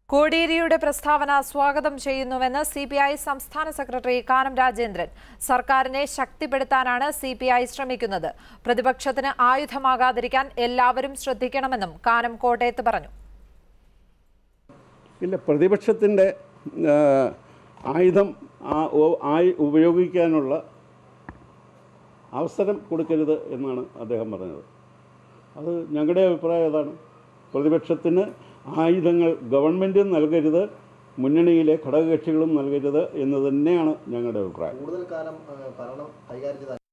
കോടിയേരിയുടെ പ്രസ്താവന സ്വാഗതം ചെയ്യുന്നുവെന്ന് സി പി ഐ സംസ്ഥാന സെക്രട്ടറി കാനം രാജേന്ദ്രൻ സർക്കാരിനെ ശക്തിപ്പെടുത്താനാണ് സി പി ഐ ശ്രമിക്കുന്നത് പ്രതിപക്ഷത്തിന് ആയുധമാകാതിരിക്കാൻ എല്ലാവരും ശ്രദ്ധിക്കണമെന്നും കാനം കോട്ടയത്ത് പറഞ്ഞു ഇല്ല പ്രതിപക്ഷത്തിൻ്റെ ആയുധം ആ- ഓ- ആയി ഉപയോഗിക്കാനുള്ള അവസരം കൊടുക്കരുത് എന്നാണ് അദ്ദേഹം പറഞ്ഞത് അത് ഞങ്ങളുടെ അഭിപ്രായം അതാണ് പ്രതിപക്ഷത്തിന് ആയുധങ്ങൾ ഗവൺമെൻറ്റും നൽകരുത് മുന്നണിയിലെ ഘടകകക്ഷികളും നൽകരുത് എന്ന് തന്നെയാണ് ഞങ്ങളുടെ അഭിപ്രായം കൂടുതൽ കാലം ആ, ഭരണം കൈകാര്യം ചെയ്ത